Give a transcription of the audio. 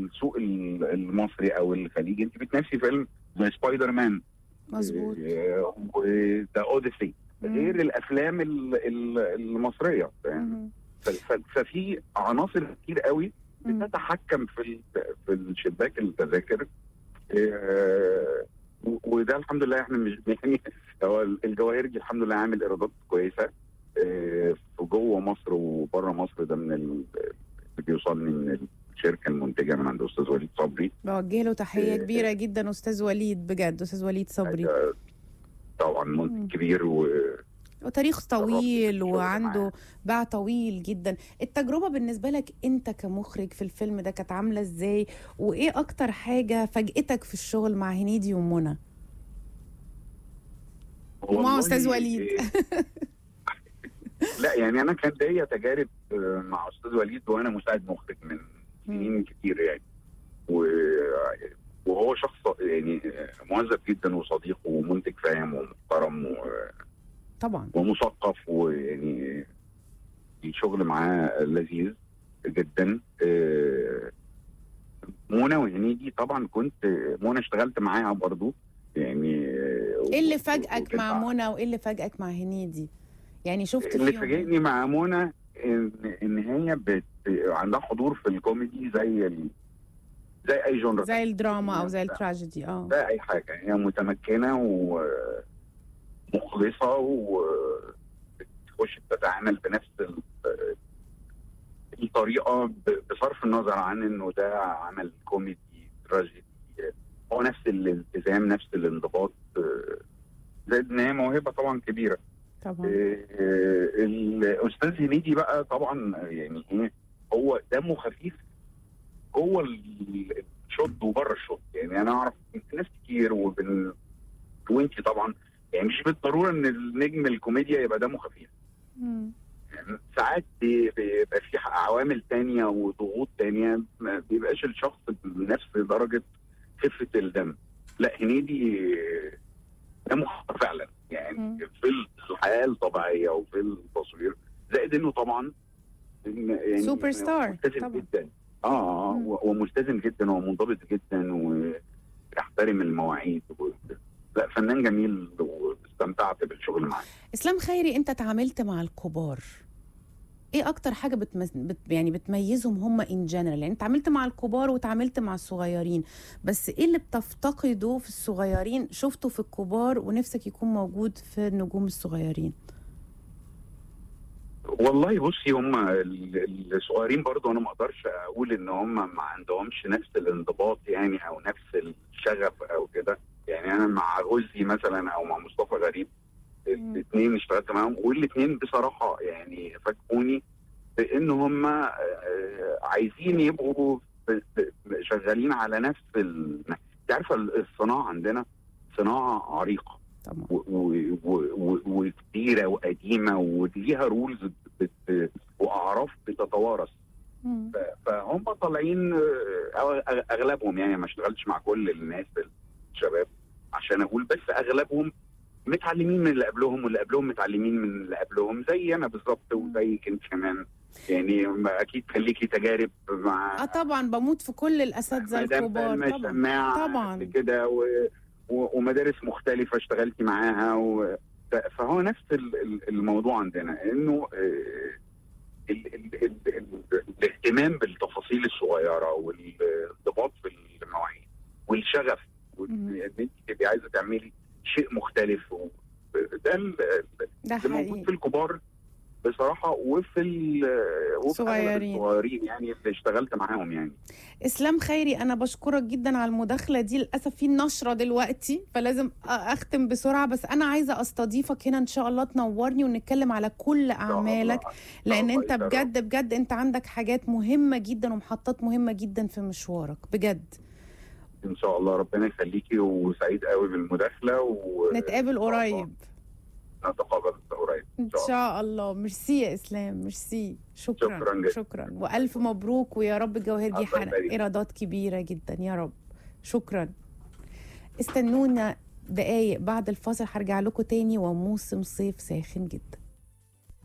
السوق ال- المصري او الخليجي انت بتنافسي فيلم زي سبايدر مان مظبوط آه، وذا اوديسي مم. غير الافلام ال- ال- المصريه فاهم؟ مم. ف- ف- ففي عناصر كتير قوي مم. بتتحكم في ال- في الشباك التذاكر آه، و- وده الحمد لله احنا مش يعني هو الجواهرجي الحمد لله عامل ايرادات كويسه آه، في جوه مصر وبره مصر ده من ال- اللي بيوصلني من الشركه المنتجه من عند استاذ وليد صبري بوجه له تحيه إيه. كبيره جدا استاذ وليد بجد استاذ وليد صبري آه، طبعا مم. منتج كبير و وتاريخ طويل الشغل وعنده معاه. باع طويل جدا التجربة بالنسبة لك انت كمخرج في الفيلم ده كانت عاملة ازاي وايه اكتر حاجة فاجأتك في الشغل مع هنيدي ومنى ومع والله، أستاذ وليد. آه، لا يعني انا كان ليا تجارب آه، مع استاذ وليد وانا مساعد مخرج من سنين كتير يعني و- وهو شخص يعني آه، مهذب جدا وصديق ومنتج فاهم ومحترم و- طبعا ومثقف ويعني الشغل معاه لذيذ جدا آه، منى وهنيدي طبعا كنت منى اشتغلت معاها برضو يعني آه، ايه اللي و- فاجئك وكان مع منى وايه اللي فاجئك مع هنيدي يعني شفت اللي فيهم فاجئني مع منى ان ان هي بت... عندها حضور في الكوميدي زي ال... زي اي جونر زي الدراما او زي التراجيدي اه زي اي حاجه هي متمكنه ومخلصه وبتخش تتعامل بنفس ال- الطريقه ب- بصرف النظر عن انه ده عمل كوميدي تراجيدي هو نفس الالتزام نفس الانضباط زائد ان هي موهبه طبعا كبيره طبعا آه، الاستاذ هنيدي بقى طبعا يعني ايه هو دمه خفيف جوه ال- الشوط وبره الشوط يعني انا اعرف ناس كتير وبن وانتي طبعا يعني مش بالضروره ان النجم الكوميديا يبقى دمه خفيف مم. يعني ساعات بي- بيبقى في عوامل تانية وضغوط تانية ما بيبقاش الشخص بنفس درجة خفة الدم لا هنيدي دمه خفيف فعلا يعني مم. في الحياة الطبيعية وفي التصوير زائد انه طبعا إن- يعني سوبر ستار ملتزم طبعا جدا اه مم. و- وملتزم جدا ومنضبط جدا ويحترم المواعيد و... لا فنان جميل واستمتعت بالشغل معاه اسلام خيري انت تعاملت مع الكبار ايه اكتر حاجه بتمز... بت... يعني بتميزهم هم ان جنرال يعني انت عملت مع الكبار وتعاملت مع الصغيرين بس ايه اللي بتفتقده في الصغيرين شفته في الكبار ونفسك يكون موجود في النجوم الصغيرين والله بصي هم ال- الصغيرين برضو انا ما اقدرش اقول ان هم ما عندهمش نفس الانضباط يعني او نفس الشغف او كده يعني انا مع غزي مثلا او مع مصطفى غريب مم. الاثنين اشتغلت معاهم والاثنين بصراحه يعني فاجئوني بان هم آه، عايزين يبقوا ب- ب- شغالين على نفس ال... انت عارفه الصناعه عندنا صناعه عريقه طبعا و- و- و- و- وكتيره وقديمه وليها رولز بت... واعراف بتتوارث مم. ف- فهم طالعين آه، أو أغ- اغلبهم يعني ما اشتغلتش مع كل الناس الشباب عشان اقول بس اغلبهم متعلمين من اللي قبلهم واللي قبلهم متعلمين من اللي قبلهم زي انا بالظبط وزيك انت كمان يعني ما اكيد كان ليكي تجارب مع اه طبعا بموت في كل الاساتذه مدام الكبار سلمى طبعا شماعة طبعاً. قبل كده و... و... ومدارس مختلفة اشتغلتي معاها و... ف... فهو نفس ال- ال- الموضوع عندنا انه آه، ال... ال... ال... ال... الاهتمام بالتفاصيل الصغيرة والانضباط في المواعيد والشغف وان مم. انت تبقي عايزة تعملي شيء مختلف و... ده ال... ده اللي موجود حقيقي في الكبار بصراحة وفي ال... وفي أغلب صغيرين. الصغيرين يعني اللي اشتغلت معاهم يعني اسلام خيري انا بشكرك جدا على المداخله دي للاسف في نشره دلوقتي فلازم أ- اختم بسرعه بس انا عايزه استضيفك هنا ان شاء الله تنورني ونتكلم على كل اعمالك لان الله انت يسلمك. بجد بجد انت عندك حاجات مهمه جدا ومحطات مهمه جدا في مشوارك بجد ان شاء الله ربنا يخليكي وسعيد قوي بالمداخله نتقابل قريب ونتقابل قريب ان شاء الله ميرسي يا اسلام ميرسي شكرا شكراً جداً. شكرا والف مبروك ويا رب الجواهر دي الله حقق يبارك. ايرادات كبيره جدا يا رب شكرا استنونا دقايق بعد الفاصل هرجع لكم تاني وموسم صيف ساخن جدا